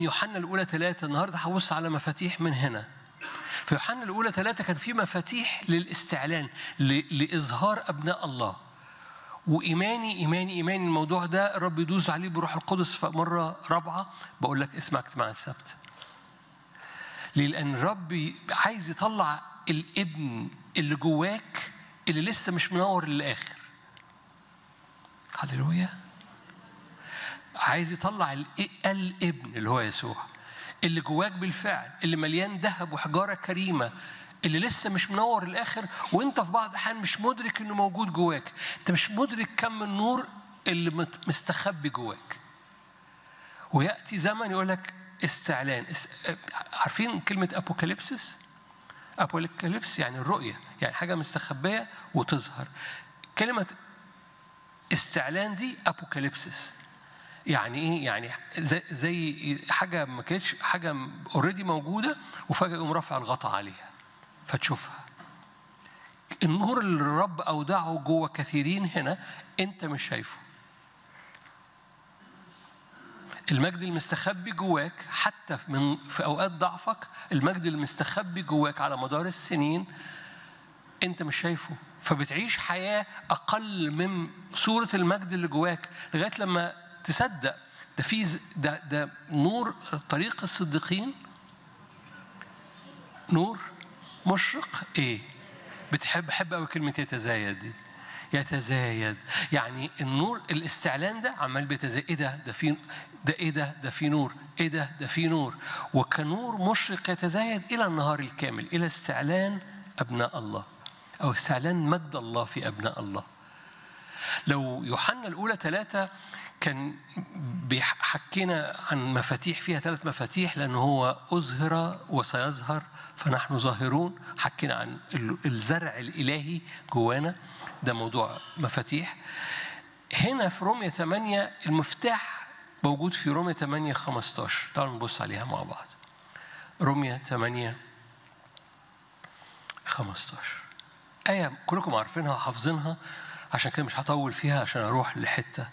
يوحنا الأولى ثلاثة النهاردة هبص على مفاتيح من هنا في يوحنا الأولى ثلاثة كان في مفاتيح للاستعلان ل- لإظهار أبناء الله وإيماني إيماني إيماني الموضوع ده الرب يدوس عليه بروح القدس في مرة رابعة بقول لك اسمع اجتماع السبت ليه؟ لأن الرب عايز يطلع الابن اللي جواك اللي لسه مش منور للآخر هللويا عايز يطلع ال- الابن اللي هو يسوع اللي جواك بالفعل اللي مليان ذهب وحجاره كريمه اللي لسه مش منور الاخر وانت في بعض الاحيان مش مدرك انه موجود جواك انت مش مدرك كم النور اللي مت- مستخبي جواك وياتي زمن يقول لك استعلان اس... عارفين كلمه ابوكاليبسس ابوكاليبس يعني الرؤيه يعني حاجه مستخبيه وتظهر كلمه استعلان دي ابوكاليبسس يعني ايه يعني زي, زي حاجه ما كانتش حاجه اوريدي موجوده وفجاه يقوم رافع الغطاء عليها فتشوفها النور اللي الرب اودعه جوه كثيرين هنا انت مش شايفه المجد المستخبي جواك حتى من في اوقات ضعفك المجد المستخبي جواك على مدار السنين انت مش شايفه فبتعيش حياه اقل من صوره المجد اللي جواك لغايه لما تصدق ده في ز- ده ده نور طريق الصديقين نور مشرق ايه بتحب بحب قوي كلمه يتزايد دي يتزايد يعني النور الاستعلان ده عمال بيتزايد ايه ده ده في ده ايه ده ده في نور ايه ده ده في نور وكنور مشرق يتزايد الى النهار الكامل الى استعلان ابناء الله او استعلان مجد الله في ابناء الله لو يوحنا الأولى ثلاثة كان بيحكينا عن مفاتيح فيها ثلاث مفاتيح لأنه هو أظهر وسيظهر فنحن ظاهرون حكينا عن ال- الزرع الإلهي جوانا ده موضوع مفاتيح هنا في رومية 8 المفتاح موجود في رومية 8 15 تعالوا نبص عليها مع بعض رومية 8 15 آية كلكم عارفينها وحافظينها عشان كده مش هطول فيها عشان أروح لحتة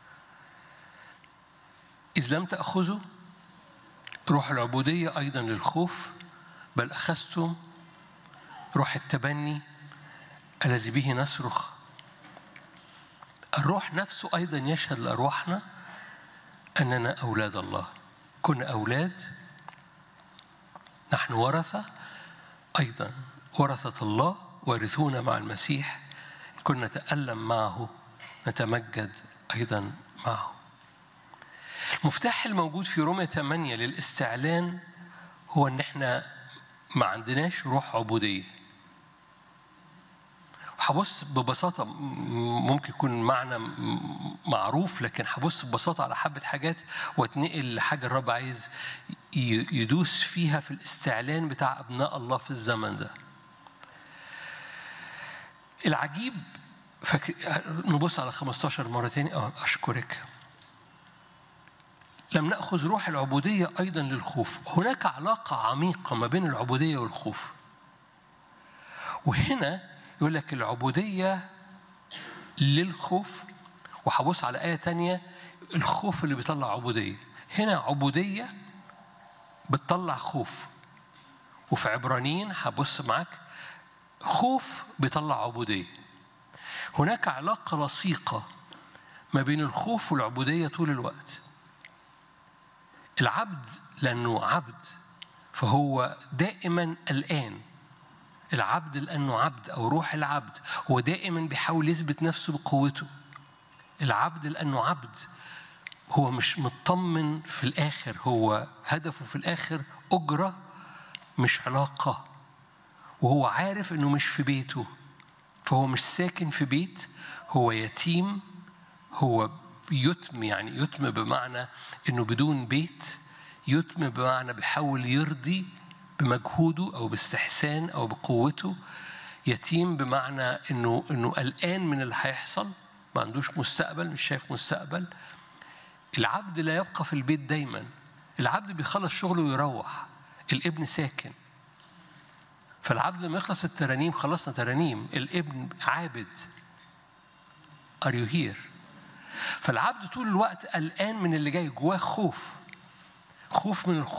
إذ لم تأخذوا روح العبودية أيضا للخوف بل أخذتم روح التبني الذي به نصرخ الروح نفسه أيضا يشهد لأرواحنا أننا أولاد الله كنا أولاد نحن ورثة أيضا ورثة الله وارثون مع المسيح كنا نتألم معه نتمجد أيضا معه المفتاح الموجود في رومية 8 للاستعلان هو ان احنا ما عندناش روح عبودية هبص ببساطة م- ممكن يكون معنى م- معروف لكن هبص ببساطة على حبة حاجات واتنقل لحاجة الرب عايز ي- يدوس فيها في الاستعلان بتاع أبناء الله في الزمن ده العجيب فاكر نبص على 15 مرة تاني اه أشكرك لم نأخذ روح العبودية أيضا للخوف هناك علاقة عميقة ما بين العبودية والخوف وهنا يقول لك العبودية للخوف وهبص على آية تانية الخوف اللي بيطلع عبودية هنا عبودية بتطلع خوف وفي عبرانيين هبص معاك خوف بيطلع عبودية هناك علاقة لصيقة ما بين الخوف والعبودية طول الوقت العبد لأنه عبد فهو دائما الآن العبد لأنه عبد أو روح العبد هو دائما بيحاول يثبت نفسه بقوته العبد لأنه عبد هو مش مطمن في الآخر هو هدفه في الآخر أجرة مش علاقة وهو عارف إنه مش في بيته فهو مش ساكن في بيت هو يتيم هو يتم يعني يتم بمعنى انه بدون بيت يتم بمعنى بيحاول يرضي بمجهوده او باستحسان او بقوته يتيم بمعنى انه انه قلقان من اللي هيحصل ما عندوش مستقبل مش شايف مستقبل العبد لا يبقى في البيت دايما العبد بيخلص شغله ويروح الابن ساكن فالعبد لما يخلص الترانيم خلصنا ترانيم الابن عابد Are you here؟ فالعبد طول الوقت قلقان من اللي جاي جواه خوف خوف من